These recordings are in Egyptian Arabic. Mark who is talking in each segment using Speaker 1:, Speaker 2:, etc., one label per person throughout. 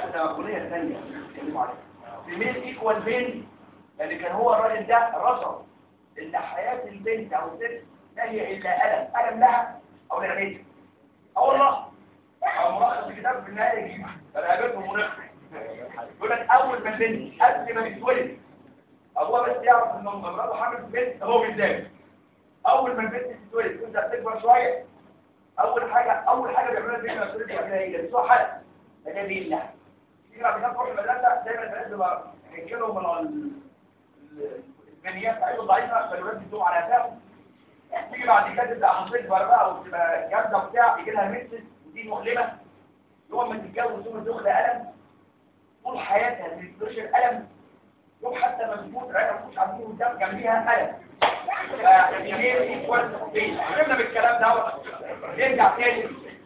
Speaker 1: لا ده اغنيه ثانيه بيتكلموا عليها في مين ايكوال بين لان كان هو الراجل ده رصد ان حياه البنت او الست لا هي الا الم الم لها او لعيلتها اه والله او ملخص الكتاب في النهايه يجيب فالعيادتهم ملخص يقول لك اول ما البنت قبل ما تتولد ابوها بس يعرف ان مراته حامل في البنت هو بالذات اول ما البنت تتولد تبدا تكبر شويه اول حاجه اول حاجه بيعملوها البنت لما تتولد بيعملها ايه بيلبسوها حلق ده دي الله تيجي بعد كده تروح المدرسه دايما البنات بيبقى رجالهم من البنيات بتاعتهم ضعيفه فالولاد بيدوم على اساسهم تيجي بعد كده تبدا هتكبر بقى وتبقى جامده وبتاع يجي لها ميسس ودي مؤلمه يوم ما تتجوز ثم تدخل الم طول حياتها ما تدخلش الالم يوم حتى ما تموت رأينا مش عارفين قدام جنبيها ألم فالاثنين ايكوال عرفنا بالكلام ده نرجع تاني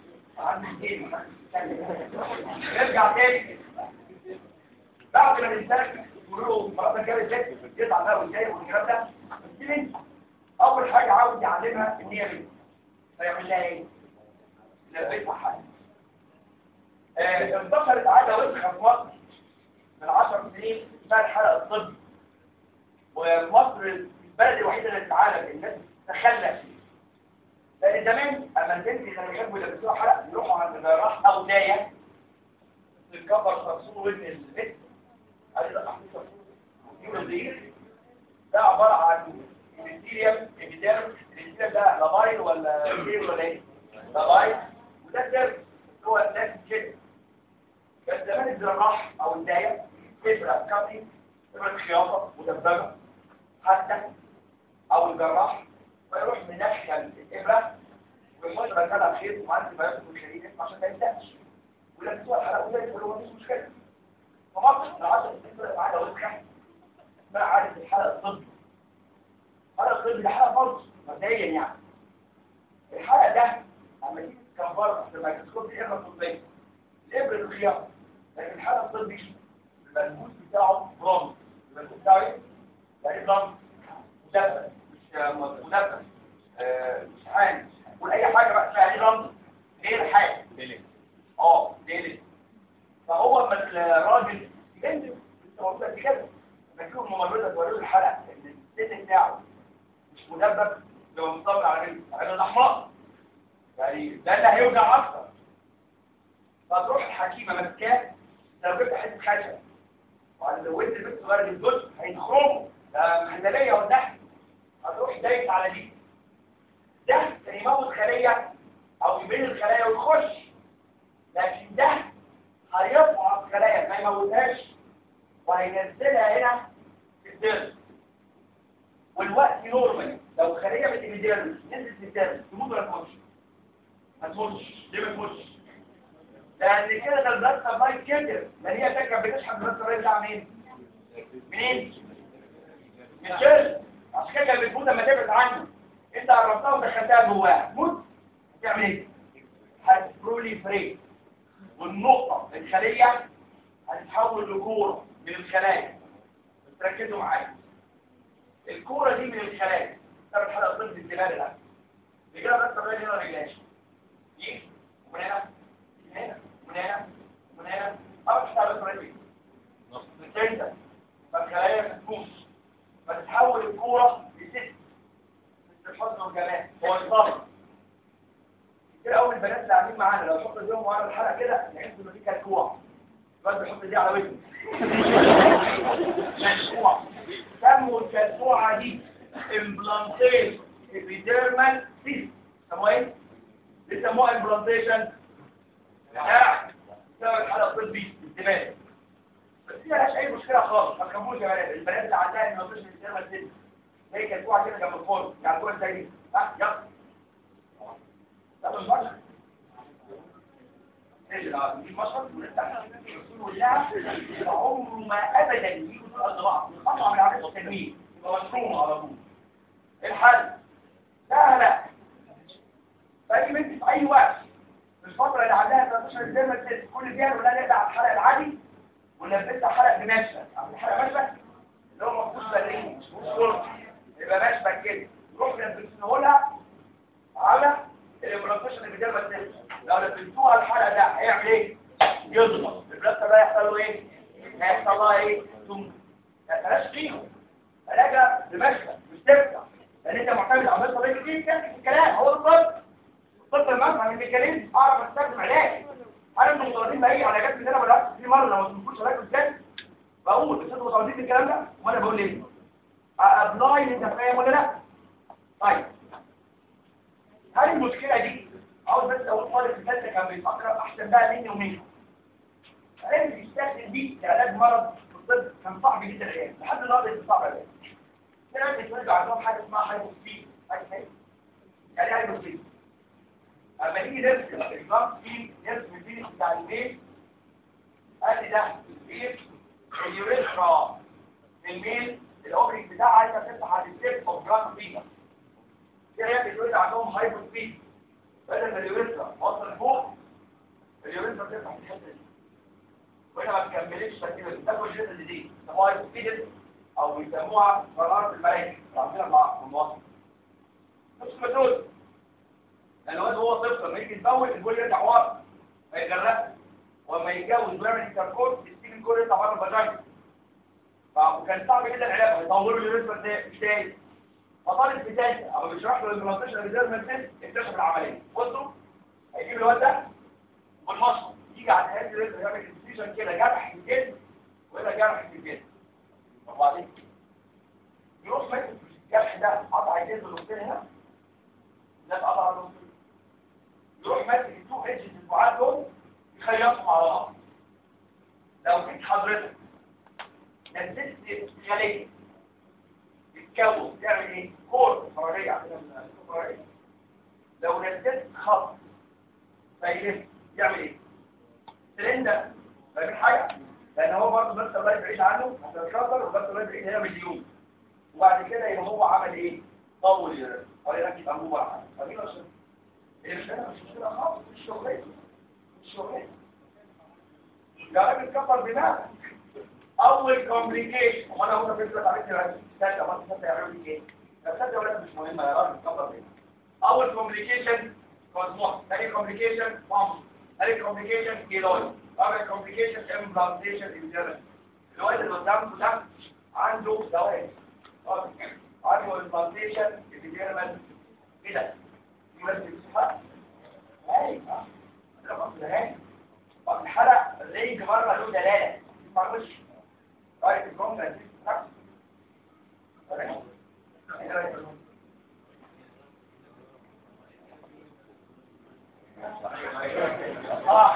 Speaker 1: نرجع تاني بعد ما الانسان يقولوا له مراتك جابت ست يطلع بقى وازاي والكلام ده بس بنت اول حاجه عاوز يعلمها ان هي بنت فيعمل لها ايه؟ لبسها حاجه انتشرت عاده وسخه في مصر من 10 سنين اسمها الحلقه الطبي ومصر البلد الوحيده اللي في العالم الناس تخلى فيه لان زمان اما البنت كانوا يحبوا يلبسوها حلقه يروحوا عند جراح او دايه تتكبر صرصور ودن البنت ادي ده تحت صرصور ده عباره عن الانتيريم ابيديرم الانتيريم ده لابايل ولا غير ولا ايه؟ لابايل وده سيرف هو نفس كده بس زمان الجراح او الدايه ابره كابي ابره خياطه مدببه حتى او الجراح فيروح مدخل الابره ويحط ركالة خيط ومعدي بياض الخليل عشان ما يبدأش ولبسوها الحلقه وده يقول له مفيش مشكله فمصر العشر سنين طلعت عاده وسخه اسمها عاده الحلقه الطبي الحلقه الطبي ده حلقه فرض مبدئيا يعني الحلقه ده لما تيجي تكبرها في الميكروسكوب الابره الطبيه الابره الخياطه لكن الحلقه الطبي الملموس بتاعه برامج الملموس بتاعه ايه؟ يعني برامج مدبس مش مدبس آه، مش عام قول اي حاجه بقى فيها ايه رمز غير حاجه اه ديلي فهو اما الراجل ينزل انت موجود قد كده بشوف ممرضه توريه الحلقه ان السن بتاعه مش مدبب لو مطمن على رجله على الاحمر يعني ده اللي هيوجع اكتر فتروح الحكيمه ماسكاه لو جبت حته خشب وعند ود البنت صغيره الجزء هيتخرموا ده مهدليه والنحل هتروح دايس على دي ده يموت خليه او يبين الخلايا ويخش لكن ده هيرفع الخلايا ما يموتهاش وهينزلها هنا في الدرس والوقت نورمال لو خليه بتمديرس نزلت في الدرس تموت ولا تموتش ما تموتش ليه ما تموتش لان كده ده البلاد سبلاي كتر لان هي فاكره بتسحب البلاد سبلاي بتاع منين منين من الجلد عشان كده كانت بتموت لما تبعد عنه انت قربتها ودخلتها جواها موت هتعمل ايه هتبروليفريت والنقطه الخليه هتتحول لكوره من الخلايا تركزوا معايا الكوره دي من الخلايا ده الحلقه ضد الدماغ ده رجاله بس طبيعي هنا ما رجلاش يجي ومن هنا من هنا من هنا من هنا اول حاجه بس رجلي السنتر فالخلايا بتموت فتتحول الكوره لست الحزن والجمال هو الصبر كده اول البنات اللي قاعدين معانا لو حط ايديهم ورا الحلقه كده نحس ان دي كلكوع الواد بيحط ايديه على وجهه كلكوع سموا الكلكوعه دي امبلانتيشن ابيديرمال سيست سموها ايه؟ ليه سموها امبلانتيشن؟ لا سبب الحلقه الطبي الدماغ بس دي مالهاش اي مشكله خالص ما تخافوش يا بنات البنات اللي عندها امبلانتيشن ابيديرمال سيست هي كانت واحده كده جنب الفرن يعني الفرن زي دي ها يلا لا مش مشهد اجرى دي مشهد ونفتح الرسول لها عمره ما ابدا يجوا في الارض الخطا من عمليه التنويه يبقى مشروم على طول الحل سهله فاي بنت في اي وقت في الفتره اللي عندها 13 ديرما كل دي ولا نقلع على الحلقه العادي ونلبسها حلقه بمشفى او الحلقه مشفى اللي هو مفروض بدري مش شرطي يبقى ماشي كده روح لبسنهولها على الامبلانتيشن اللي بيجرب السيل لو لبستوها الحلقه ده هيعمل ايه يضغط البلاد ده يحصل له ايه هيحصل لها ايه ثم بلاش فيهم علاجها بمشفى مش تفتح لان انت معتمد على الطب طبيعي كتير كده في الكلام هو الطب الطب المنفع من الميكانيزم اعرف استخدم علاج انا من المتواضعين باي علاجات اللي انا بدات في مره لما تنفوش علاج ازاي بقول بس انتوا متواضعين بالكلام ده وانا بقول ليه ابلاي انت فاهم ولا لا طيب هل المشكله دي عاوز بس اقول طالب في ثالثه كان بيفكر احسن بقى مني ومنك عرف يستخدم دي كعلاج مرض في الطب كان صعب جدا العلاج لحد النهارده لسه صعب العلاج في ناس بيتولدوا عندهم حاجه اسمها هايبوسبيد يعني ايه هايبوسبيد اما نيجي نرسم الجرام في نرسم الفينس بتاع البيت قال لي ده البيت اليوريثرا الميل الاوبريك بتاعها عايزه تفتح على الستيب اوف جرام فينا في عيال بيتولد عندهم هايبوسبيد بدل ما اليوريثرا وصل لفوق اليوريثرا بتفتح في الحته دي واحنا ما بنكملش تركيبه بتاكل الجزء دي اسمها هايبوسبيد او بيسموها قرارات الملائكه عندنا مع المواطن نفس المثل لان الواد هو طفل لما يجي يتبول البول يرجع ورا ما يجربش ولما يتجوز ويعمل انتركورس يسيب الكل يطلع بره الفاجينا فكان صعب جدا العلاج يطوروا له الرسمه ده ازاي فطالب في ثالثه او بيشرح له الامبلانتيشن ريزيرف من اكتشف العمليه بصوا هيجيب الواد ده بالمشط يجي على نهايه الرسمه يعمل انستيشن كده جرح في الجلد وهنا جرح في الجلد وبعدين يروح ماسك الجرح ده قطع الجلد نصين هنا ده قطع نصين يروح ماسك التو ايدجز البعاد دول يخيطهم على بعض لو جيت حضرتك نزلت خليه يتكون تعمل ايه؟ كور فرعيه عندنا فرعيه لو نزلت خط فيلف يعمل ايه؟ سلندر فاهم حاجه؟ لان هو برضه بس الله يبعد عنه عشان خطر وبس الله يبعد هنا مليون وبعد كده يبقى هو عمل ايه؟ طول ولا يركب انبوبه على حاجه فاهمين عشان ايه مش انا مش مشكله خالص مش شغلتي مش شغلتي يا راجل كبر دماغك اول كومبليكيشن وانا هنا في الفيديو عليك يا استاذ ما تنسى يعملوا لي ايه الفكره ولا مش مهمه يا راجل كبر دماغك اول كومبليكيشن كوزموس ثاني كومبليكيشن مامس ثالث كومبليكيشن كيلويد رابع كومبليكيشن امبلانتيشن انجرن الواد اللي قدامكم ده عنده دوائر عنده امبلانتيشن انجرن كده يمثل الصحه هاي ها ده مصر هاي الحلق الريج مرة له دلالة ما مش رايت الجملة دي نفس صح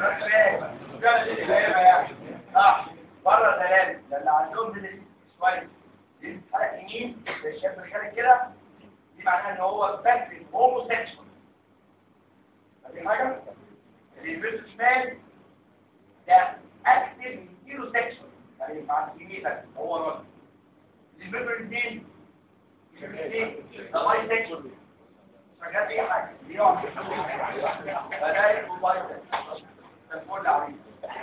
Speaker 1: صح بره دلالة لان عندهم دي شوية دي حلق يمين زي الشاب الخارج كده دي معناها ان هو بس هومو سيكشوال دي حاجة البيت شمال ده اكتف كيلو سكشن يعني مع الكمية هو الرجل البيت الاثنين ده باي سكشن شغال اي حاجه دي واحده فده موبايل ده كل عريض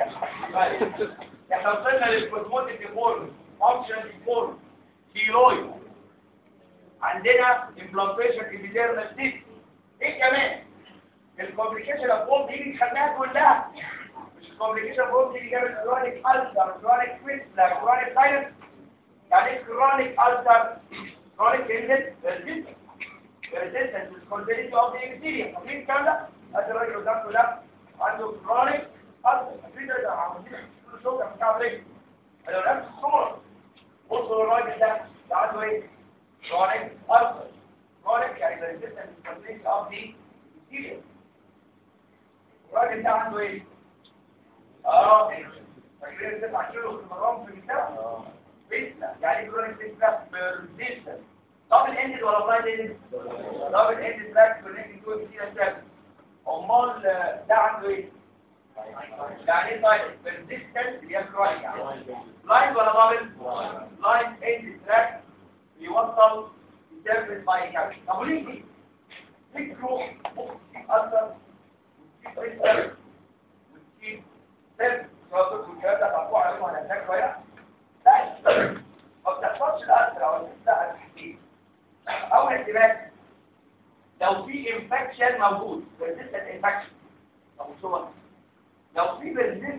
Speaker 1: احنا وصلنا للكوزموتيك ديفورم فانكشن ديفورم كيلويد عندنا امبلانتيشن ابيديرمال سيست ايه كمان الكومبليكيشن اوف بوم دي خدناها كلها مش الكومبليكيشن بوم دي جابت كرونيك ألسر كرونيك فيستلا كرونيك ساينس يعني ايه كرونيك ألسر كرونيك كلمة ريزيستنس ريزيستنس والكونتينيتي اوف ذا ابيثيليوم فاكرين الكلام ده؟ هذا الراجل قدامكم ده عنده كرونيك ألسر فاكرين ده عاملين كل شغل في كعب رجل لو نفس الصورة بصوا للراجل ده ده عنده ايه؟ كرونيك ألسر كرونيك يعني ريزيستنس والكونتينيتي اوف ذا ابيثيليوم الراجل ده عنده ايه؟ اه فاكرين 9 كيلو في المرام في الكتاب؟ بيسلا يعني كرونيك بيسلا بيرزيستنس دبل اندد ولا بلايند اندد؟ دبل اندد تراك كونكتنج تو كتير ستيب امال ده عنده ايه؟ يعني ايه طيب بيرزيستنس اللي هي كرونيك يعني بلايند ولا دبل؟ بلايند اندد تراك بيوصل يسيرفيس باي كابش طب وليه دي؟ ليه تروح ممكن تتأثر وتسيب وتسيب سيرفيس سواء كنت الكلام ده تعرفوه عليهم على هناك شويه لا ما بتحصلش الأسرع ولا بتحصل التحديد أول احتمال لو في انفكشن موجود resistant انفكشن طب شو لو في resistant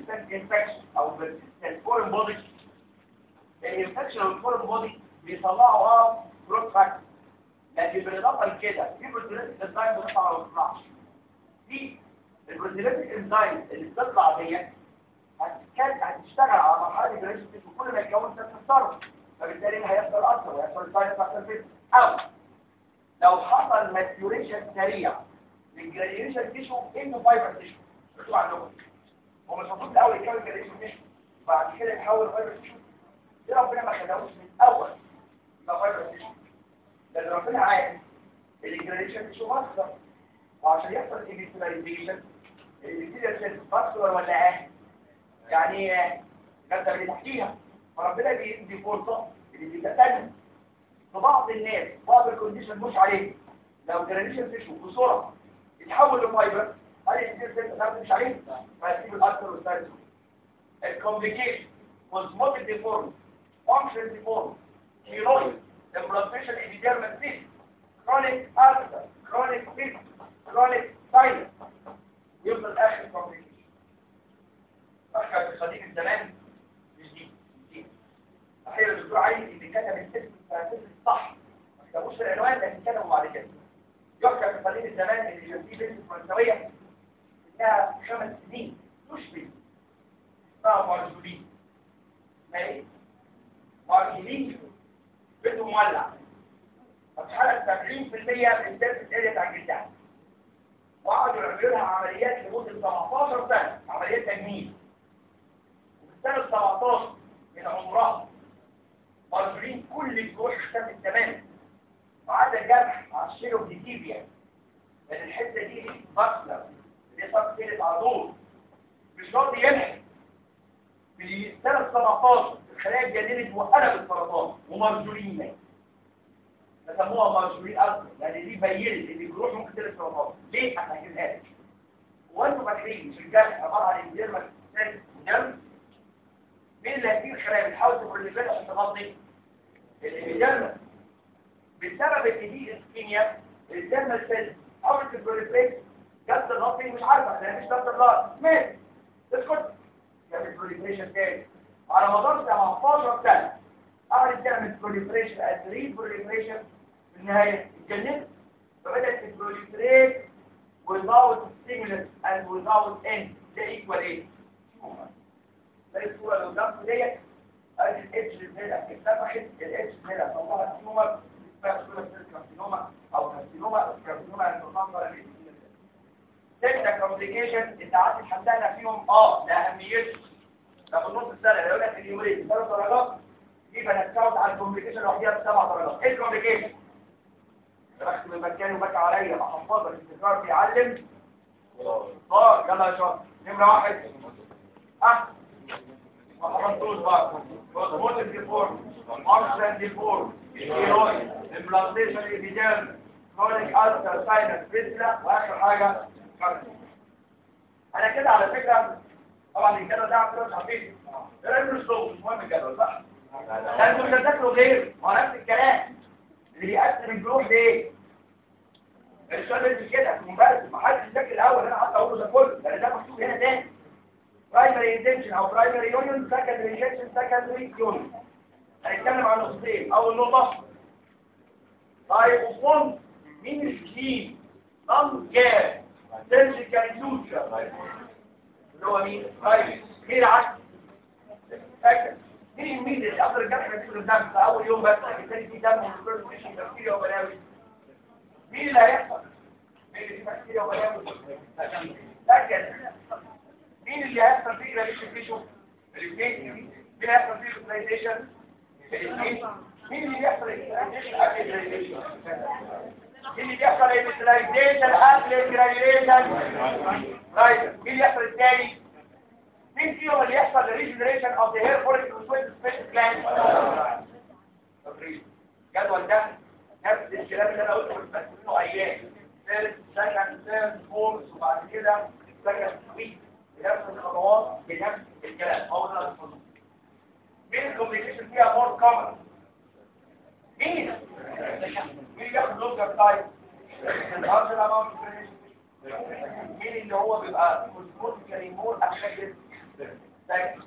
Speaker 1: انفكشن او بالفورن بودي الانفكشن والفورن بودي بيطلعوا اه جروث فاكتور لكن بالاضافه لكده في بروتينات انزايم بتطلع ولا ما بتطلعش في البروتينات انزايم اللي بتطلع ديت هتتكلم هتشتغل على مرحله الجريشن وكل ما يتكون تتكسر فبالتالي هيحصل اثر ويحصل سايد افكت او لو حصل ماتيوريشن سريع للجرانيوليشن تيشو انه فايبر تيشو مكتوب عندكم هو مش المفروض الاول يتكون جرانيوليشن تيشو وبعد كده يتحول فايبر تيشو دي ربنا ما خدهوش من الاول يبقى فايبر تيشو لان ربنا عارف ان الجرانيوليشن تيشو مصدر وعشان يحصل ايبيثيلايزيشن الابيثيليال سيل مصدر ولا اه يعني ايه جت اللي تحتيها فربنا بيدي فرصه اللي بتتنم في بعض الناس بعض الكونديشن مش عليه لو جرانيشن تيشو بسرعه يتحول لفايبر هل يصير سنت ثابت مش عليه فهتسيب الاكثر والثالث الكومبليكيشن كوزموتيك ديفورم فانكشن ديفورم كيرويد امبلانتيشن ايبيديرمال سيست كرونيك ارثر كرونيك فيت كرونيك سايلنس يفضل اخر كومبليكيشن فكر في صديق الزمان مش دي دي احيانا الدكتور عايز اللي كتب الاسم فالاسم صح ما كتبوش العنوان لكن كتبوا بعد كده يحكى في صديق الزمان اللي كان فيه بنت فرنسويه انها خمس سنين تشبه اسمها مارجولين ما ايه؟ مارجولين بنت مولع فتحرك 70% من السيرفس اريا بتاع جلدها وقعدوا يعملوا لها عمليات لمده 17 سنه عمليات تجميل وفي سنه 17 من عمرها مارجولين كل الجروح اختفت تماما وعاد الجرح على الشيلو ديتيبيا لان الحته دي مصلة دي صار سيلة على طول مش راضي يلحق في سنة 17 الخلايا اتجننت وقلبت السرطان ومرجولين مات سموها مرجولين أصلا لأن دي بينت إن الجروح ممكن تلف سرطان ليه؟ هفهمها لك وانتوا فاكرين مش الجرح عبارة عن الديرما سيل ودم مين اللي هيجيب الخلايا بتحاول تبرليفات عشان تغطي الديرما بسبب ان دي اسكيميا الدم سيل حاولت البروليفريت جت تغطي مش عارفه لان مش ضغط الله مات اسكت جابت بروليفريشن تاني على مدار 17 سنه قعدت تعمل بروليفريشن ادري بروليفريشن في النهايه اتجننت فبدات البروليفريت without stimulus and without end ده ايكوال ايه؟ زي الصوره لو قدامكم ديت ادي الاتش اللي اتفتحت الاتش اللي طلعت تيومر كارسينوما او كارسينوما كارسينوما المنظر ستة كومبليكيشن انت عارف حددنا فيهم اه لاهميته ده في نص السنه يقول لك اليومين ثلاث درجات دي بنتكاوت على الكومبليكيشن لوحديها بسبع درجات ايه الكومبليكيشن؟ رحت من مكاني وبكى عليا بحفظك التكرار بيعلم صار يلا يا شاطر نمره واحد اه ما حفظتوش بقى موتيف ديفورم مارشال ديفورم ستيرويد امبلانتيشن ايبيديرم كرونيك ألسر ساينس فيسلا واخر حاجه كارثه انا كده على فكره طبعا الجدول ده عندنا مش عارفين الراجل مش مش مهم الجدول صح ده انتوا مش هتذاكروا غير ما هو نفس الكلام اللي بيقسم الجروح ليه السؤال ده مش كده مبارك ما حدش يذاكر الاول انا حتى اقول ده كله لان ده مكتوب هنا تاني برايمري انجكشن او برايمري يونيون سكندري انجكشن سكندري يونيون هنتكلم عن نقطتين اول نقطه طيب وفون مين السكين نون كير سيرجيكال سوتشر اللي هو مين طيب مين العكس فاكر مين مين اللي اخر الجرح يكون الدم في اول يوم بس الثاني في دم وكل مش بكتيريا وبلاوي مين اللي هيحصل مين اللي فيه بكتيريا وبلاوي لكن مين اللي هيحصل فيه ريليشن فيشو الاثنين مين اللي هيحصل فيه فيتلايزيشن الاثنين مين اللي بيحصل الاكسلايزيشن قبل الجرانيوليشن مين اللي بيحصل الاكسلايزيشن قبل الجرانيوليشن رايت مين اللي يحصل الثاني مين فيهم اللي يحصل الريجنريشن اوف ذا هير فوليكل ويز سبيشال جلاند الجدول ده نفس الكلام اللي انا قلته بس منه ايام ثالث سكند ثيرد فورث وبعد كده سكند ويك بنفس الخطوات بنفس الكلام هو ده الفضل مين الكومبليكيشن فيها مور كومن مين مين بياخد لوكر تايب الارجل اماونت مين اللي هو بيبقى كوزموتيكالي مور افكتد طيب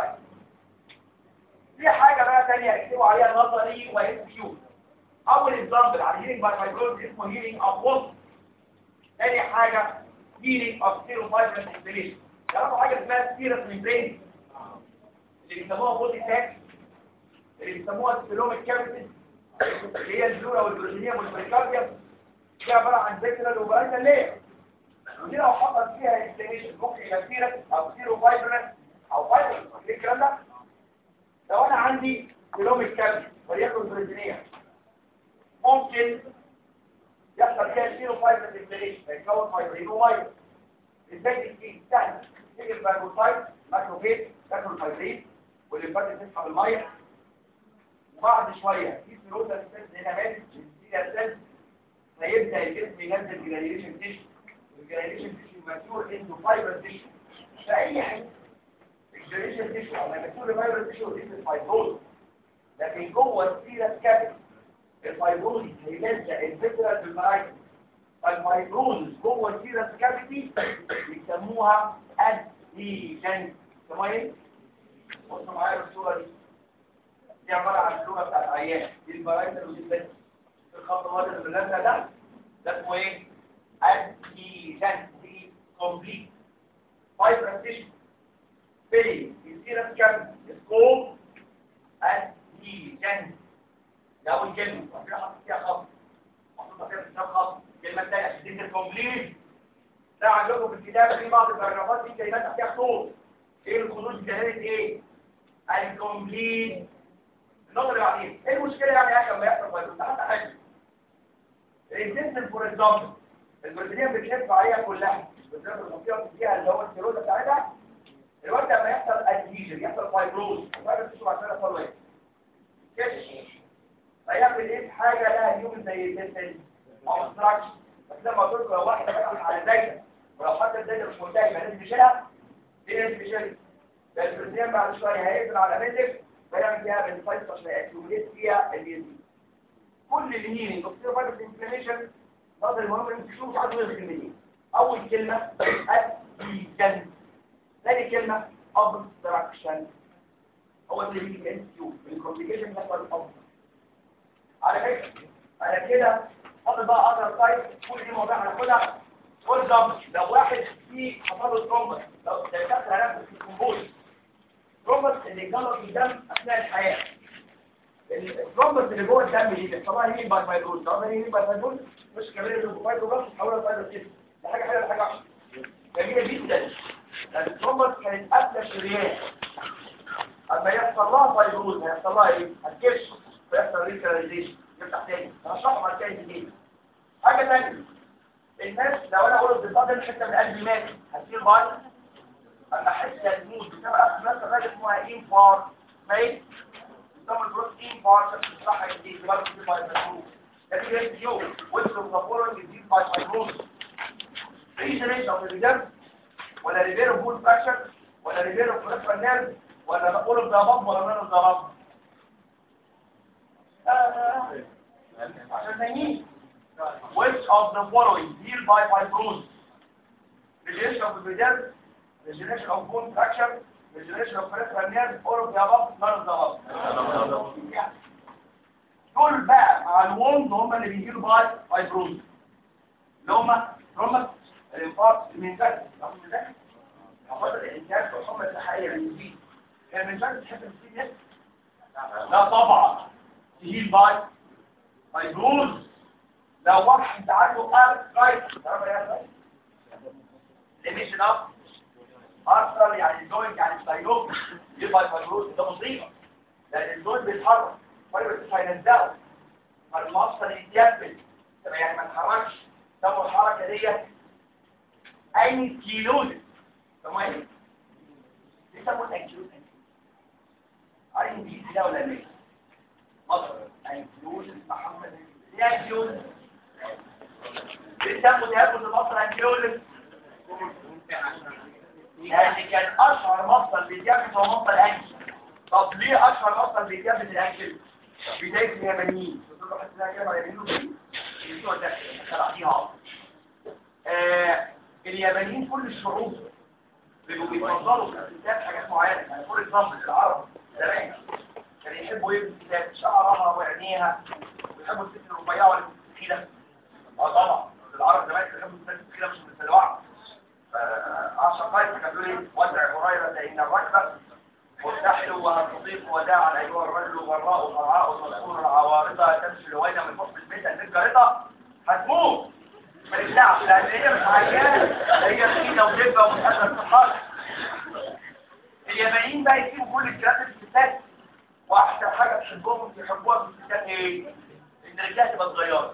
Speaker 1: في حاجه بقى ثانيه اكتبوا عليها نظري وهي كيو اول اكزامبل على هيلينج باي فايبروز اسمه هيلينج اوف وولف ثاني حاجه هيلينج اوف سيرو فايبرس انفليشن تعرفوا حاجه اسمها سيرس ميمبرين اللي بيسموها بودي تاك اللي بيسموها سبيلوميك كافيتي اللي هي الجلورا والبروتينيوم والبريكارديوم دي عباره عن فيكتورال وبرايتال لير ودي لو حصل فيها انفلاميشن ممكن يبقى سيرس او سيرو فايبرس او فايبرس ايه الكلام ده لو انا عندي سبيلوميك كافيتي وليكن بروتينيوم ممكن يحصل فيها سيرو فايبرس انفلاميشن فيتكون فايبرين ومايبر ازاي دي سهل تيجي الفايبروسايت ماكروفيج تاكل الفايبرين والليمفاتيك تسحب الميه وبعد شويه في سيروزا سيلز هنا ماتت السيريا سيلز فيبدا الجسم ينزل جرانيوليشن تيشو والجرانيوليشن تيشو ماتيور انتو فايبر تيشو فاي حاجه الجرانيوليشن تيشو او ماتيور فايبر تيشو دي الفايبروز لكن جوه السيريا كابيتال الفايبروز هيلزق الفيترال بالمرايكل فالفايبروز جوه السيريا كافيتي بيسموها اديشن سموها ايه؟ بصوا معايا الصوره دي دي عباره عن اللغه بتاعت العيان دي البرايتال ودي البس الخط الواضح اللي بالازرق ده ده اسمه ايه؟ اديشن دي كومبليت فايبرتيشن في السيريا كافيتي سكوب اديشن ده اول كلمه وبعدين حاطط فيها خط محطوطه فيها في الكتاب خط الكلمه الثانيه عشان تكتب كومبليت ده عندكم في الكتاب في بعض البراجرافات دي كلمات تحتها خطوط ايه الخطوط دي كلمات ايه الكومبليت النقطه اللي بعدين ايه المشكله يعني يا اخي لما يحصل فايبروز حتى حاجه الانتنسيف فور اكزامبل البروتينيه بتلف عليها كلها بالذات المنطقه اللي فيها اللي هو السيروزا بتاعتها الوقت لما يحصل ادهيجن يحصل فايبروز الفايبروز تشوف عشان يحصل ايه كش فيعمل ايه حاجه لها هيومن زي الانتنسيف اوبستراكشن بس لما تقول لو واحد فتح على دايره ولو حتى الدايره مش منتهيه يبقى لازم يشيلها ليه لازم يشيلها ده البروتين بعد شويه هيقفل على مندك فيعمل فيها بالفايت عشان يأكيوميليت فيها اليزين كل الهيلينج اوف فايبر انفلاميشن نظر المهم ان تشوف عدد من الكلمتين اول كلمه اديشن ثاني كلمه obstruction هو اللي بيجي ان كيو الكومبليكيشن بتاعت الابستراكشن على فكره انا كده فاضل بقى اقدر سايت كل دي مواضيع هناخدها فور اكزامبل لو واحد فيه حصل له ترومبس لو دخل هناك في الكومبوز ترومبس اللي جلط الدم اثناء الحياه الترومبس اللي جوه الدم دي بيحصلها هيلين باي فايبروز طبعا هيلين باي فايبروز مش كمان اللي فايبروز تحولها لفايبروز ده حاجه حلوه حاجه وحشه جميله جدا لان الترومبس كانت قبل الشريان اما يحصل لها فايبروز هيحصل لها ايه؟ هتكش فيحصل ريكاليزيشن يفتح تاني هشرحه بعد كده جديد حاجه ثانيه الناس لو انا اقول بفضل حته من قلبي مات هتصير باي اما حته تموت بسبب اصل حاجه اسمها انفار ما ايه بيسموا البروس انفار عشان تصحى جديد برضه في فايبروز لكن اس يو وصلوا لفورا جديد باي فايبروز ريجنريشن اوف الريجن ولا ريبيرو بول فراكشر ولا ريبيرو بريفرال نيرف ولا نقول ضباب ولا نقول ضباب عشان نايمين which of the following healed by fibrosis regeneration of the nerve regeneration of bone fracture regeneration of peripheral nerve or of the above none of the above دول بقى مع الوند هم اللي بيجيلوا باي فايبروز اللي هم هم الانفاركت المنتج رغم ذلك فضل الانتاج والحمى الصحيه للمزيد كان المنتج تحب المزيد لا طبعا تهيل باي فايبروز لو واحد عنده ارث رايت تعرف ايه ارث رايت ليميشن اب ارثر يعني الجوينت يعني السايلوب يبقى فايبروز ده مصيبه لان الجوينت بيتحرك فايبروز هينزله فالمصل يتجبل يعني ما تتحركش طب الحركه ديت اي كيلوز سموها ايه؟ بيسموها الانكيلوز اي انجليزي ده ولا ليه؟ مصر انكيلوز محمد يا انكيلوز بيسموا تهاجم مصر انكيلوز يعني كان اشهر مصدر بيتجابس هو مصدر الانكل طب ليه اشهر مصدر بيتجابس الانكل بدايه اليابانيين بتقول حتى ده كده يابانيين الاسبوع ده آه اليابانيين كل الشعوب بيبقوا بيفضلوا في الكتاب حاجات معينه يعني فور اكزامبل العرب زمان كانوا يحبوا ايه في الكتاب شعرها وعينيها ويحبوا الست الرفيعه ولا الست الثقيله اه طبعا العرب زمان كانوا يحبوا الست الثقيله مش المسلوعه فعشان قيس كان بيقول ايه ودع هريره ان الركبه مستحل وهتطيق وداعا ايها الرجل والراء مرعاء مذكور العوارضه تمشي لوينا من فصل البيت الجارضه هتموت ماليش دعوه لان هي مش عيانه هي سكينه ودبه ومش قادره تتحرك اليابانيين بقى يسيبوا كل الكلام في الستات واحسن حاجه تحبهم يحبوها في الستات ايه؟ ان رجلها تبقى صغيره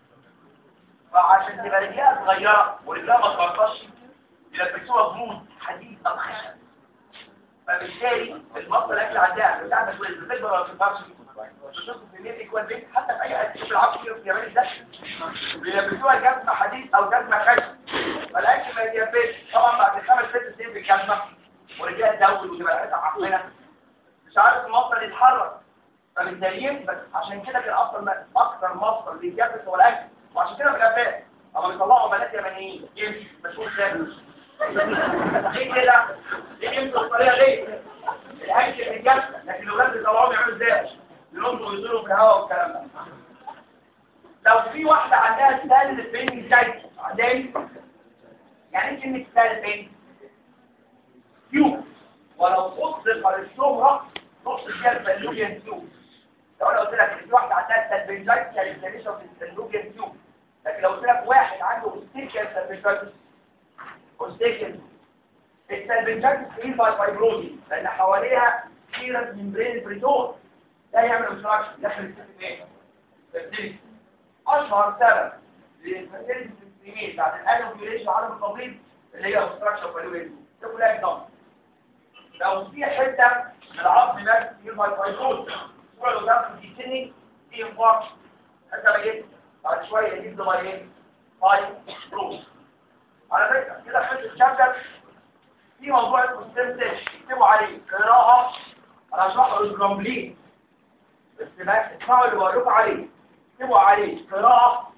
Speaker 1: فعشان تبقى رجلها صغيره ورجلها ما تبرطش يلبسوها بموت حديد او خشب فبالتالي المصل الاكل عندها بتاعتها شويه بتكبر ولا بتكبرش بتشوف في مين ايكوال بيت حتى في اي شوف العقل كده في اليابان ده بيلبسوها جزمه حديد او جزمه خشب فالاكل ما يتلبسش طبعا بعد خمس ست سنين بالجزمه ورجلها تدول وتبقى ريحتها عفنه مش عارف المصل يتحرك فبالتالي بس عشان كده كان افضل اكثر مصدر بيتجبس هو الاكل وعشان كده في الافلام اما بيطلعوا بنات يابانيين يمشي مشهور خالص تخيل كده ليه يمشوا الطريقه ليه الاكل في الجبسه لكن الاولاد بيطلعوهم يعملوا ازاي ينطوا ويطيروا في الهواء والكلام ده لو في واحده عندها ستايل بين ازاي عندها يعني ايه كلمه ستايل بين كيو ولو اطلق للشهره نقص فيها الفلوجيان كيو لو انا قلت لك ان في واحده عندها ستالبنجايت كان في الفلوجيان كيو لكن لو قلت لك واحد عنده اوستيكيال ستالبنجايت اوستيكيال السلبنجات تقيل باي فايبروزي لان حواليها كيرس ممبرين بريتون ده يعمل اوبستراكشن داخل السيستم ايه الفيرتيليتي اشهر سبب للفيرتيليتي في السيمين بعد الانوفيوليشن عدم التبريد اللي هي اوبستراكشن فالويد ده كلها اكزامبل لو في حته من العظم مات تقيل باي فايبروزي صوره لو دخل في سني في انفاركشن حتى بقيت بعد شويه يجيب ده باي ايه فايبروزي على فكره كده خلص الشابتر في موضوع اسمه ستيم اكتبوا عليه قراءة انا هشرحه الكومبليت بس ما اسمعوا اللي بقول لكم عليه اكتبوا عليه قراءة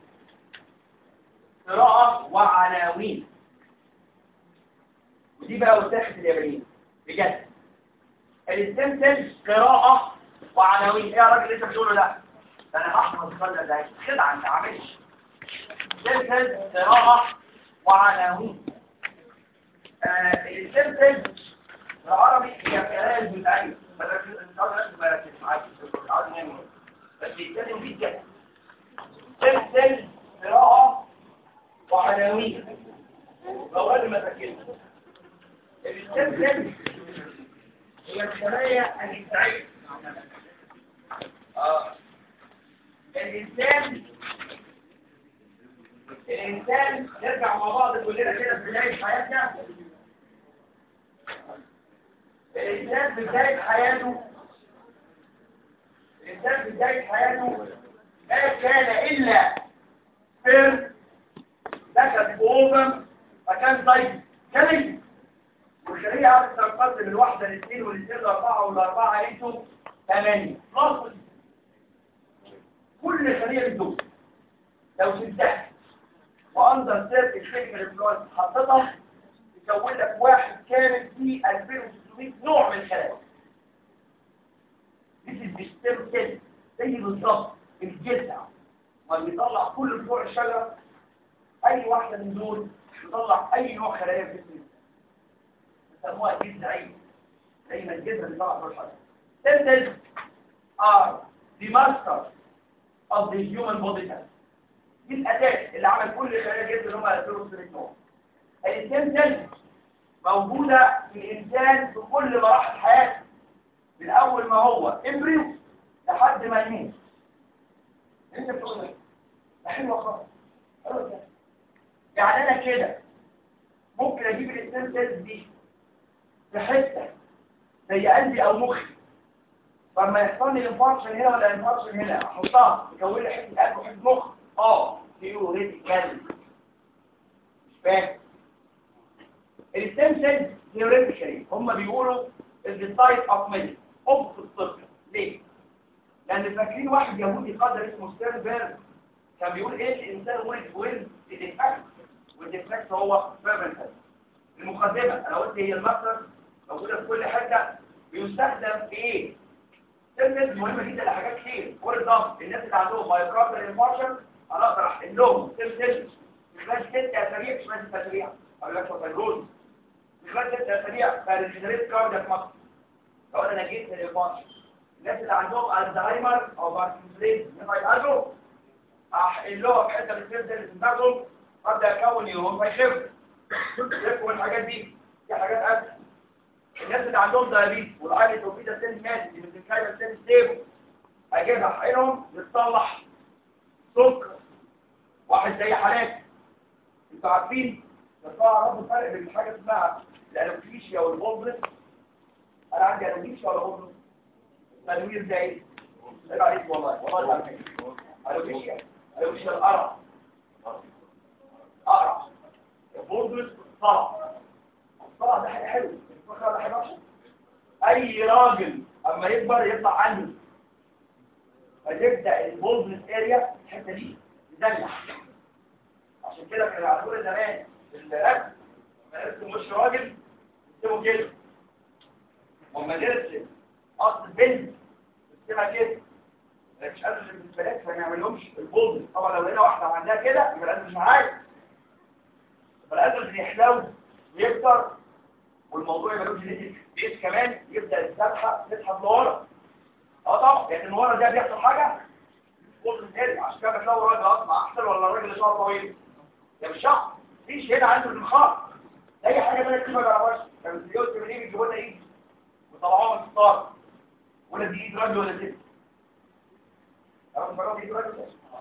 Speaker 1: قراءة وعناوين ودي بقى وساخة اليابانيين بجد الستيم قراءة وعناوين ايه يا راجل اللي انت بتقوله ده ده انا هحفظ القرن ده خدعة انت عاملش ستيم قراءة وعناوين السيمبل العربي هي قراءة البدعية مش عاوز اركز ما اركز معاك عاوز نعمل بس يتكلم فيه كده سيمبل قراءة وعناوين لو قبل ما تركز السيمبل هي الخلايا البدعية اه الإنسان الإنسان نرجع مع بعض كلنا كده في بداية حياتنا الإنسان في بداية حياته الإنسان في بداية حياته ما كان إلا سر دخل بوضم فكان ضيف كلي والخلية عادة تنقسم من واحدة لاثنين والاثنين لأربعة والأربعة انتوا ثمانية نص كل خلية بتدوس لو سبتها وأنظر سيرك الفكر الفلوس حطتها يكون لك واحد كامل فيه 2600 نوع من الخلايا دي بيستم كده زي بالظبط الجذع ما بيطلع كل فروع الشجرة أي واحدة من دول يطلع أي نوع خلايا في الجسم بيسموها جذعية زي ما الجذع بيطلع فروع الشجرة cells are the masters of the human body cell دي الأساس اللي عمل كل خلايا الجسم اللي هم الفيروس نوع الانسان سيل موجودة في الإنسان في كل مراحل حياته من أول ما هو إمبريو لحد ما يموت انت بتقول ايه؟ ده حلوة خالص حلوة كده. يعني أنا كده ممكن أجيب الإنسان سيل دي في حتة زي قلبي أو مخي فلما يحصل لي انفاركشن هنا ولا انفاركشن هنا احطها تكون لي حته قلب وحته مخ اه ثيوريتيكال مش فاهم الستيم سيلز ثيوريتيكالي هم بيقولوا the site of medicine قبض الطب ليه؟ لأن فاكرين واحد يهودي قدر اسمه ستيرنبرج كان بيقول ايه الإنسان ولد وين الديفكت والديفكت هو فيرمنتال المقدمة انا قلت هي المصدر موجودة في كل حتة بيستخدم في ايه؟ سيرفيس مهمة جدا لحاجات كتير فور اكزامبل الناس اللي عندهم مايكروبيال انفارشن انا اقدر احقن لهم سيرفيس في خلال ست اسابيع مش خلال ست اسابيع اقول لك فايبروز في خلال ست اسابيع فالريجنريت كاردياك مصر لو انا جيت للانفارشن الناس اللي عندهم الزهايمر او باركنسونيز ينفع يتعالجوا احقن لهم حته من السيرفيس بتاعتهم ابدا اكون يوم فيخف يفكوا من الحاجات دي دي حاجات اسهل الناس اللي عندهم دايابيتس والعالي توفيدا سيل مات اللي بتتكلم سيل ستيبل اجيبها احقنهم يتصلح سكر واحد زي حالات انتوا عارفين بس انا اعرف الفرق بين حاجه اسمها الالوكيشيا والبوزس انا عندي الوكيشيا ولا بوزس تنوير ده ايه؟ عيب عليك والله والله عارفين الوكيشيا الوكيشيا القرع اقرع البوزس صرع الصرع ده حاجه حلوه الفخر ده حاجه وحشه اي راجل اما يكبر يطلع عنه فتبدا البوزنس اريا الحته دي تدلع عشان كده كانوا يعرفوا زمان في الرسم لما يرسم وش راجل يرسموا كده وما نرسم اصل البنت نرسمها كده مش قادر بالنسبه لك فما نعملهمش البوزنس طبعا لو لقينا واحده عندها كده يبقى القلب مش معاك يبقى القلب بيحلو ويكتر والموضوع يبقى له جينيتك بيس كمان يبدا الذبحه تسحب لورا اه طبعا لان ورا ده بيحصل حاجه فوق الهرم عشان كده بتلاقوا راجل اصلا احسن ولا الراجل اللي شعره طويل ده مش شعر مفيش هنا عنده المخاط اي حاجه بقى كده ما جربهاش كان الفيديوهات اللي بيجيبوا لنا ايد وطلعوها من الستار ولا دي ايد راجل ولا ست تعرفوا جربوا ايد راجل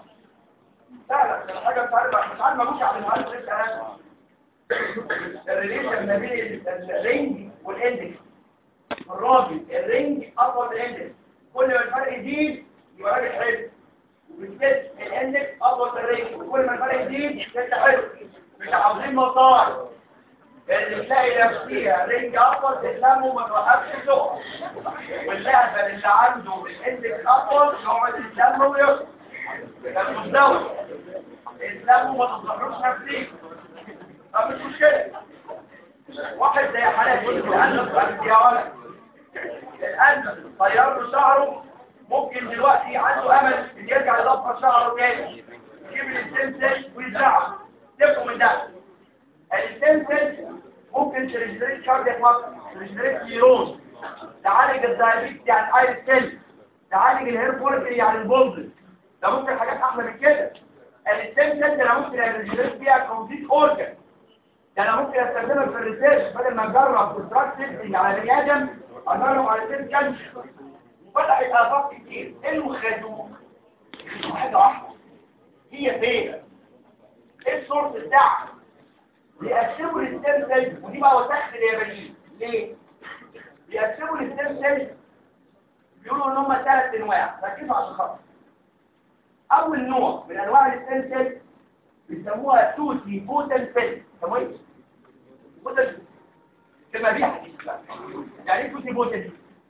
Speaker 1: لا لا ده حاجه مش عارف مش عارف ملوش على المعلم لسه انا الريليشن ما بين الرينج والاندكس الراجل الرينج اطول من الاندكس كل ما الفرق يزيد يبقى راجل حلو وبالذات الاندكس اطول من الرينج وكل ما الفرق يزيد ست حلو مش عاوزين مطار اللي تلاقي نفسيها رينج اطول تسلمه ما توقفش سوق واللعبه اللي عنده الاندكس اطول يقعد يسلمه ويسلم ده مستوى اسلمه ما تصلحوش نفسيا طب مش مشكلة واحد زي حالات القلب يا ولد القلب طير له شعره ممكن دلوقتي عنده امل ان يرجع يضفر شعره تاني يجيب الستنسل ويزرعه سيبكم من ده الستنسل ممكن تريجنريت كاردياك مصر تريجنريت نيرون تعالج الدايابيتس يعني ايرس سيل تعالج الهير فوليكل يعني البولز ده ممكن حاجات احلى من كده الستنسل ده انا ممكن اريجنريت فيها كومبليت اورجن ده انا ممكن استخدمها في الريسيرش بدل ما اجرب كونتراكت سيستنج على بني ادم اجرب على سيل كانسر وفتحت افاق كتير ايه المخازوق حاجه واحده هي فين ايه السورس بتاعها بيقسموا الستيم سيل ودي بقى وسخت اليابانيين ليه بيقسموا الستيم سيل بيقولوا ان هم ثلاث انواع ركزوا عشان خاطر اول نوع من انواع الستيم سيل بيسموها توتي بوتن سيل سموه ايه بوتن كما بيها يعني ايه توتي بوتن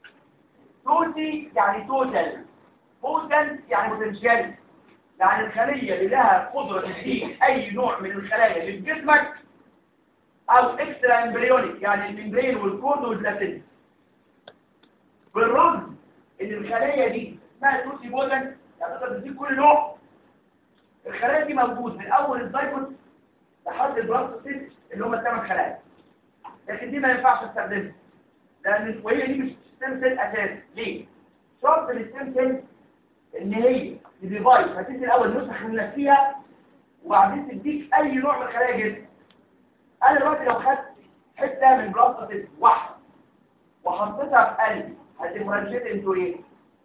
Speaker 1: توتي يعني توتال بوتن يعني بوتنشال يعني الخلية اللي لها قدرة تديك اي نوع من الخلايا اللي في جسمك او اكسترا امبريونيك يعني الممبرين والكورد والبلاتين بالرغم ان الخلايا دي اسمها توتي بوتن يعني تقدر تديك كل نوع الخلايا دي موجود من اول الزيكوت لحد البلاستوسيت اللي هم الثمان خلايا لكن دي ما ينفعش تستخدمها لان وهي دي مش ستيم سيل اساسي ليه شرط الستيم سيل ان هي الديفايس هتدي الاول نسخ من نفسها وبعدين تديك اي نوع من خلايا جسمك انا دلوقتي لو خدت حته من بلاستوسيت واحده وحطيتها في قلبي هتفرنشيت انتوا ايه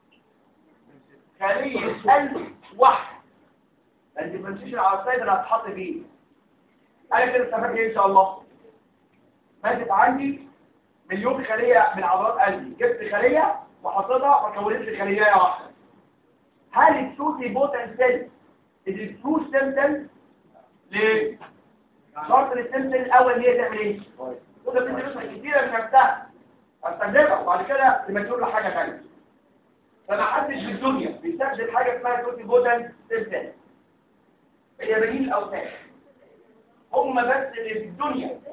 Speaker 1: خليه قلب واحده الديفرنشيشن على السايد اللي هتحط فيه انا كده استفدت ايه ان شاء الله ماتت عندي مليون خليه من عضلات قلبي جبت خليه وحطيتها وكونت لي خليه واحده هل التوتي بوتن سيل الترو ستيم سيل ليه شرط الستيم سيل الاول ان هي تعمل ايه تقدر تدي نسخه كتيره من نفسها استخدمها وبعد كده لما تقول له حاجه ثانيه فما حدش في الدنيا بيستخدم حاجه اسمها توتي بوتن ستيم سيل اليابانيين الاوتاش هم بس اللي في الدنيا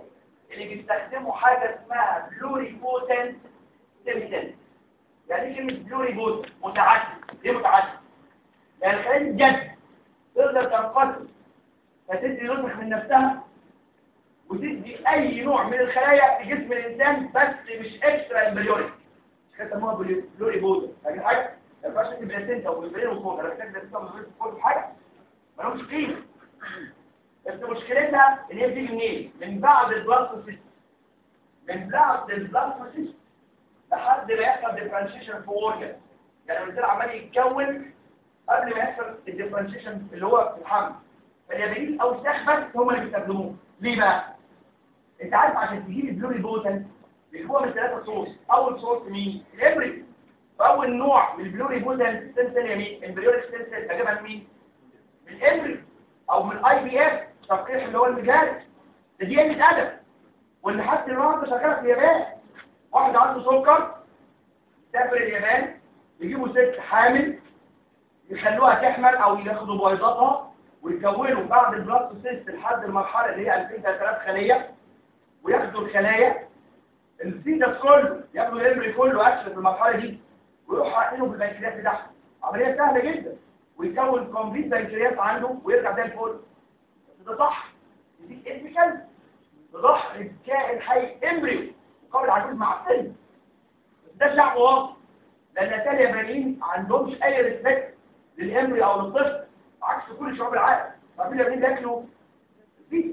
Speaker 1: اللي بيستخدموا حاجه اسمها بلوري بوتنت سيل يعني ايه كلمه بلوري بوتنت متعدد ليه متعدد يعني الخلايا الجد تقدر تنقسم فتدي نسخ من نفسها وتدي اي نوع من الخلايا في جسم الانسان بس مش اكسترا امبريوري مش كده سموها بلوري بوتنت فاهم حاجه ما ينفعش تكتب بلاسينتا وبلوري وفوق انا محتاج بلاسينتا وبلوري وفوق حاجه مالهمش قيمه بس مشكلتها ان هي بتيجي منين من بعد البلاسوسيست من بعد البلاسوسيست لحد ما يحصل ديفرنشيشن في اورجن يعني الانسان عمال يتكون قبل ما يحصل الديفرنشيشن اللي هو في الحمل فاليابانيين الاوساخ بس هم اللي بيستخدموه ليه بقى انت عارف عشان تجيب البلوري بوتن بيجيبوها من ثلاثه صوص اول صوص مين الابري فاول نوع من البلوري بوتن ستيم سيل يمين امبريوريك ستيم سيل بجيبها من مين من الابري او من الاي بي اف تلقيح اللي هو المجال ده دي قله ادب واللي حتى النهارده شغاله في اليابان واحد عنده سكر سافر اليابان يجيبوا ست حامل يخلوها تحمل او ياخدوا بيضاتها ويكونوا بعد البلاستوسيست لحد المرحله اللي هي 2000 3000 خليه وياخدوا الخلايا الفيتس كله ياخدوا الامري كله اكشن في المرحله دي ويروحوا حاطينه في البنكرياس بتاعهم عمليه سهله جدا ويكون كومبليت بنكرياس عنده ويرجع زي الفل ده صح دي ايثيكال ضحي كائن حي امريو مقابل عجوز معفن ده شعب واضح لان الاتالي اليابانيين ما عندهمش اي ريسبكت للامري او للطفل عكس كل شعوب العالم عارفين اليابانيين بياكلوا فيه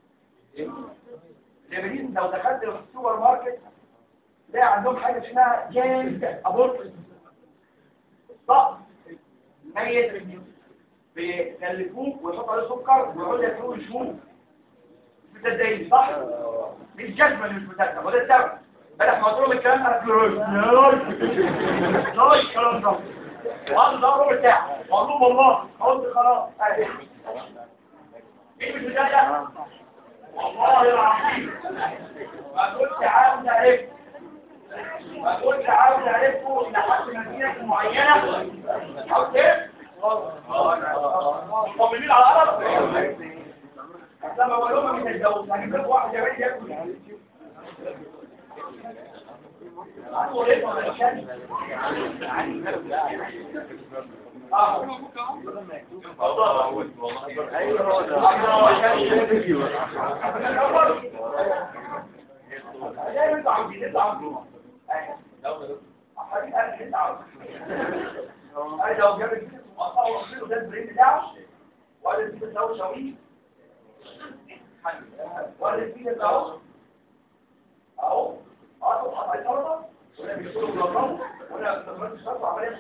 Speaker 1: اليابانيين لو دخلت السوبر ماركت تلاقي عندهم حاجه اسمها جاند ابورت طقس ميت بيكلفوه ويحطوا عليه سكر ويقعدوا ياكلوه ويشوفوه مش مصدقين صح؟ مش جزمه اللي مش مصدق وده السبب بلح ما تقول الكلام انا كلوز لا الكلام ده وقال ده ربع ساعه وقال له والله قلت خلاص مين مش مصدق؟ والله العظيم ما قلت عاوز اعرف ما قلت عاوز اعرفه لحد مدينه معينه عاوز ايه؟ مطمنين على الارض لما بقول لهم مش هيتجوز هجيب لكم واحد يا بنت ياكل عنده رزق ولا مش اه ايوه انتوا عاوزين انتوا عاوزين حبيب قلبي انت عاوز انا لو جاب الجسم وقطعه وقفله ده البرين بتاعه وقال الجسم ده شويه وقال الجسم ده اهو اهو اهو حط عليه سلطه ولا بيشتغلوا بالنظام ولا استمرت الشرط وعمليه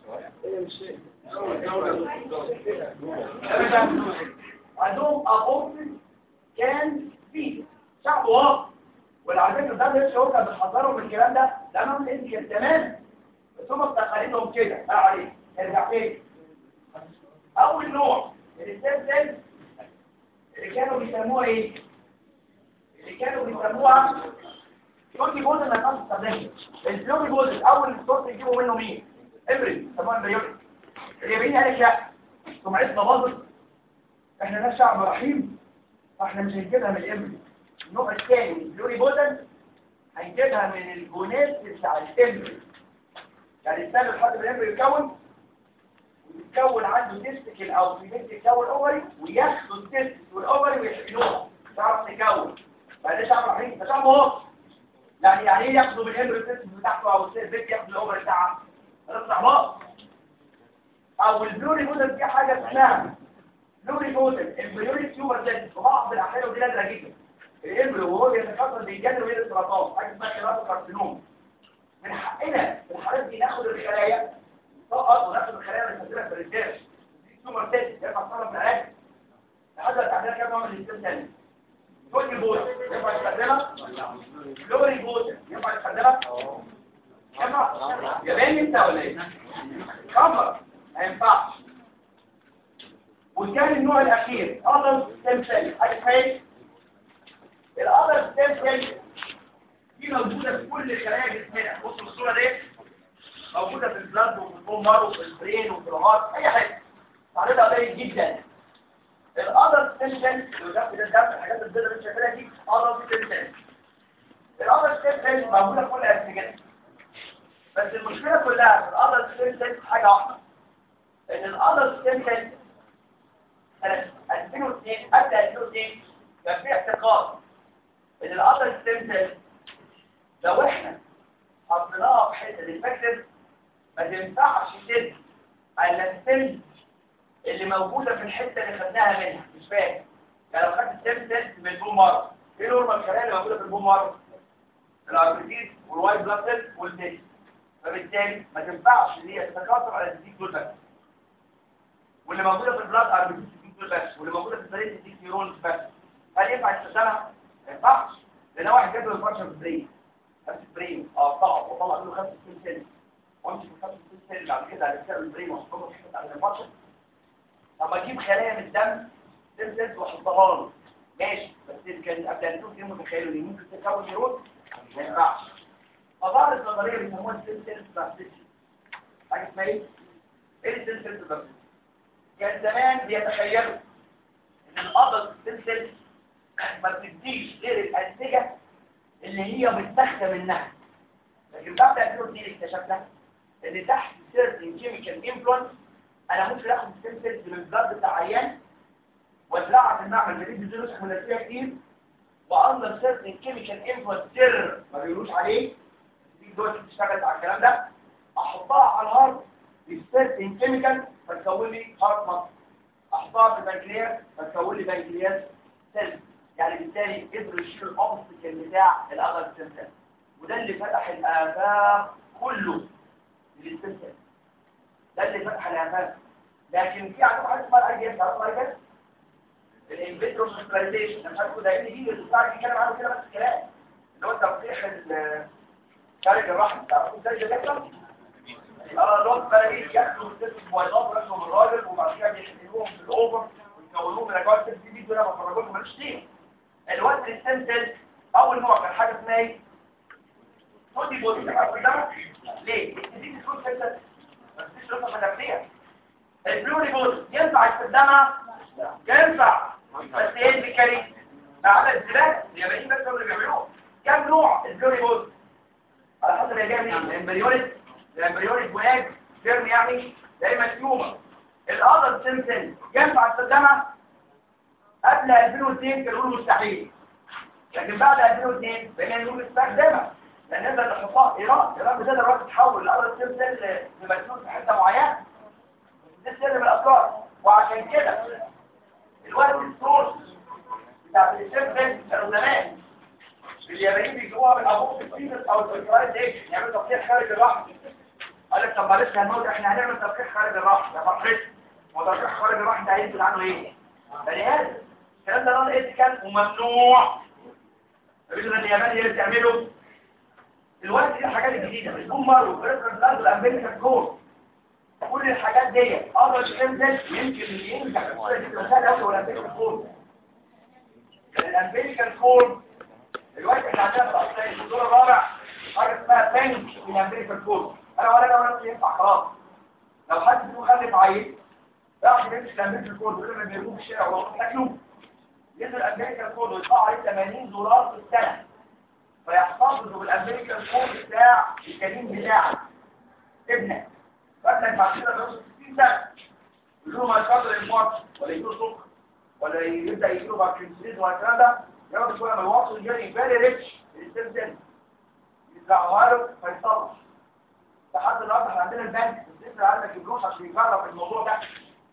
Speaker 1: عندهم ابورت كان في شعب واقع والعلى فكره ده لسه هو كان بيحذروا من الكلام ده لانهم الانتيكال تمام بس هم مستقلينهم كده بقى عليه ارجع تاني اول نوع من الستيم سيل اللي كانوا بيسموها ايه اللي كانوا بيسموها شورتي بوزن ما ينفعش تستخدمه الفلوري بوزن اول صوت يجيبوا منه مين ابرد سموها امبريونيك اليابانيين قال لك لا سمعتنا باظت احنا ناس شعب رحيم فاحنا مش هنجيبها من الابرد النوع الثاني من الفلوري بوزن هنجيبها من الجونات بتاع الامبري يعني السنة لحد ما الامبري يتكون ويتكون عنده تستكل او في بنت تكون اوفري وياخدوا التستكل والاوفري ويحقنوها تعرف تكون بعد شعب رحيم ده شعب واضح يعني يعني ايه ياخدوا بالامبري التستكل بتاعته او البنت ياخد الاوفري بتاعها هتطلع باظ او البلوري بوتن في حاجه اسمها بلوري بوتن البلوري تيومر تيست وبعض الاحيان ودي نادره جدا الامبريو وهو بيتكاثر بيجنن ويلد السرطان حاجه اسمها خلايا كارسينوم من حقنا في الحالات دي ناخد الخلايا نسقط وناخد الخلايا ونستخدمها في الريسيرش دي تيومر تيست ينفع تصرف في العلاج لحد ما تعملها كام نوع من الاستخدام تاني كل بوت ينفع تستخدمها لوري بوت ينفع تستخدمها ينفع ياباني انت ولا ايه؟ كفر ما ينفعش وكان النوع الاخير اذر ستيم سيل حاجه اسمها الاذر ستيم سيل دي موجوده في كل خلايا جسمنا بصوا الصوره دي موجوده في البلاد وفي البومر وفي البرين وفي الهارت اي حاجه عددها قليل جدا الادلت ستيم سيل اللي ده ده ده الحاجات البيضاء اللي انت شايفها دي ادلت ستيم سيل الادلت ستيم سيل موجوده في كل الانسجه بس المشكله كلها في الادلت ستيم سيل حاجه واحده ان الادلت ستيم سيل سنه 2002 قبل 2002 كان في اعتقاد ان الادلت ستيم سيل لو احنا حطيناها في حته الانفكتيف ما تنفعش تدي على السيل اللي موجودة في الحتة اللي خدناها منها مش فاهم يعني لو خدت السيل سيل من البوم مرة ايه نورمال الخلايا اللي موجودة في البوم مرة الاربيتيز والوايت بلاد سيل والديس فبالتالي ما تنفعش ان هي تتكاثر على الديك دول بس واللي موجودة في البلاد اربيتيز دول بس واللي موجودة في البرين الديك نيورونز بس هل ينفع استخدامها؟ ما ينفعش لان واحد جاب له الفرشه في البرين خد البرين اه طلع وطلع منه خمس سيل سيل وامشي في خمس سيل سيل بعد كده على سيل البرين واحطهم في حته على الفرشه طب اجيب خلايا من الدم سيل سيلز واحطها له ماشي بس كان قبل ان تشوف يوم متخيلوا ان ممكن تكون نيرون ما ينفعش فظهرت نظريه بيسموها السيل سيلز بلاستيسيتي حاجه اسمها ايه؟ ايه السيل سيلز بلاستيسيتي؟ كان زمان بيتخيلوا ان الادلت سيل سيلز ما بتديش غير الانسجه اللي هي متاخده منها لكن بعد 2002 اكتشفنا ان تحت سيرتن كيميكال انفلونس انا ممكن اخد السيل سيلز من البلاد بتاع عيان وازرعها في المعمل بدي بدي نسخ من فيها كتير واندر سيرتن كيميكال انفلونس سر ما بيقولوش عليه دي دلوقتي بتشتغل على الكلام ده احطها على الهارد بالسيرتن كيميكال فتكون لي هارت مصر احطها في البنكرياس فتكون لي بنكرياس سيلز يعني بالتالي قدروا يشيلوا الاوبستكل بتاع الاغر سيلز وده اللي فتح الافاق كله للسيلز ده اللي فتح الافاق لكن في عندهم حاجه اسمها الاي جي اس تعرفوا الاي جي الانفيترو سيسترايزيشن مش عارف ده ايه دي اللي بتاع بيتكلم عنه كده بس كلام اللي هو تلقيح خارج الرحم تعرفوا ازاي ده بيحصل اه اللي هو البلاليل ياخدوا الست موبايلات ورسمهم الراجل وبعد كده بيحللوهم في الاوفر ويكونوهم من اجوال الست دي دول انا بفرج لكم ماليش فيه الوقت السنتل اول نوع كان حاجه اسمها ايه؟ صوتي بودي تبقى قدامك ليه؟ دي صوت سنتل بس دي شروطها خلافيه البلوري بودي ينفع استخدامها؟ ينفع بس ايه اللي كريم؟ على الزبالة اليابانيين بس هم اللي بيعملوه كم نوع البلوري بودي؟ على حسب هي جايه منين؟ الامبريوليت الامبريوليت بواج سيرم يعني دايما تيومر الادلت سنتل ينفع استخدامها؟ قبل 2002 كانوا يقولوا مستحيل لكن بعد 2002 بقينا نقول استخدامها لان نقدر نحطها ايران ايران بتقدر دلوقتي تحول الارض سيل سيل لمسلول في حته معينه دي سر من الافكار وعشان كده الوقت السورس بتاع السيل سيل كانوا زمان اليابانيين بيجيبوها من ابوك السيفس او الفلترايز ايش يعملوا تلقيح خارج الرحم قال لك طب معلش هنقول احنا هنعمل تلقيح خارج الرحم يا فرحتي وتلقيح خارج الرحم ده هينزل عنه ايه؟ بني ادم الكلام ده نون ايثيكال وممنوع الرجل الياباني اللي بتعمله دلوقتي دي الحاجات الجديده البوم مارو بريفرنس لاند الامريكان كور كل الحاجات دي اقدر تنزل يمكن ينجح في الصوره دي مثال قوي ولا الامريكان كور الامريكان كور دلوقتي احنا عندنا في اصل الدور الرابع حاجه اسمها بنك من الامريكان كور انا ولا انا ولا ينفع خلاص لو حد فيكم خلف عيل راح يمسك الامريكان كور بيقول لنا بيرموه في الشارع وهو تاكله ينزل الامريكان كود ويدفع عليه 80 دولار في السنه فيحتفظوا بالامريكان كود بتاع الكريم بتاعك ابنك فابنك بعد كده بيوصل 60 سنه يقولوا ما يقدر الموت ولا يجيله سكر ولا يبدا يجيله باركنسونيز ولا الكلام ده ياخد شويه من الوصل يجري فيري ريتش السيل يدفعوها له فيصلح لحد النهارده احنا عندنا البنك بتنزل عندك الفلوس عشان يجرب الموضوع ده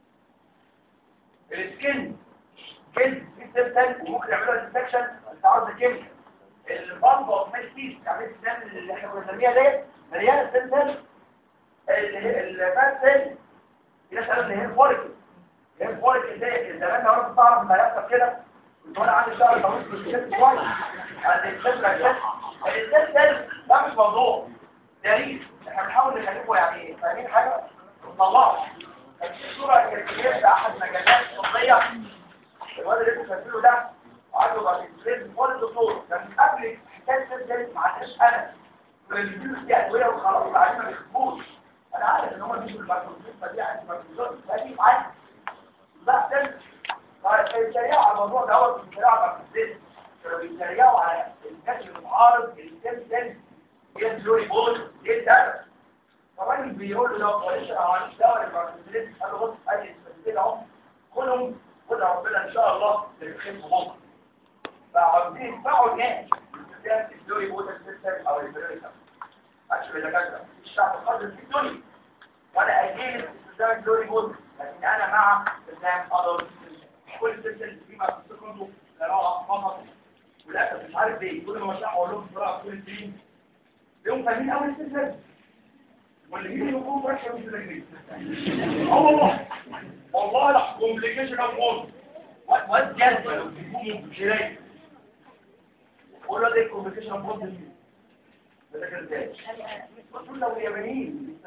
Speaker 1: السكن جلد في سيل وممكن يعملوا ديتكشن انت عاوز كيميكال البامب اوف ميستيس يعني السيل اللي احنا كنا بنسميها ديت مليانه سيل سيل الفات سيل في ناس قالت هي فوليكل هي فوليكل ديت زمان لو انا كنت اعرف ان هيحصل كده كنت وانا عندي شهر طويل في الشيست كويس يعني السيل السيل سيل ده مش موضوع دليل احنا بنحاول نخليكم يعني فاهمين حاجه نطلعه كان في صوره كانت في احد مجلات الطبيه الواد اللي انتوا شايفينه ده عنده باركنسونيز فول الدكتور كان قبل حكايه السيل ما عندناش انا كنا بنديله دي ادويه وخلاص وبعدين ما بيخبوش انا عارف ان هم بيجوا الباركنسونيز دي عندي باركنسونيز فدي معايا لا سيل طيب كانوا بيتريقوا على الموضوع دوت بيتريقوا على التخصيص كانوا بيتريقوا على الناس اللي بتعارض الستيم سيل هي الفلوري بول ايه ده فالراجل بيقول له لو معلش انا معلش دواء الباركنسولين قال له بص ادي السبتين اهو خدهم خد ربنا ان شاء الله للخير بكره فعاوزين يدفعوا الناس الفلوري بول السيستم او الفلوري عشان الدكاتره الشعب القادر في الدنيا وانا اجيل استخدام الفلوري بول لكن انا مع استخدام اضر كل السيستم فيما تستخدمه لراء فقط وللاسف مش عارف ليه كل ما اشرح اقول لهم بسرعه كل الدين يوم فاهمين اول السيستم واللي يجي يكون فرشه مش الانجليزي اه والله والله لا كومبليكيشن اوف وورد وات وات جاز بيكونوا شرايين قول له ده كومبليكيشن اوف وورد ده كده ازاي بقول لو يابانيين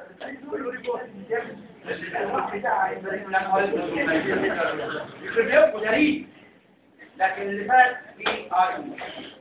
Speaker 1: يخرب يا ريت لكن اللي فات في اي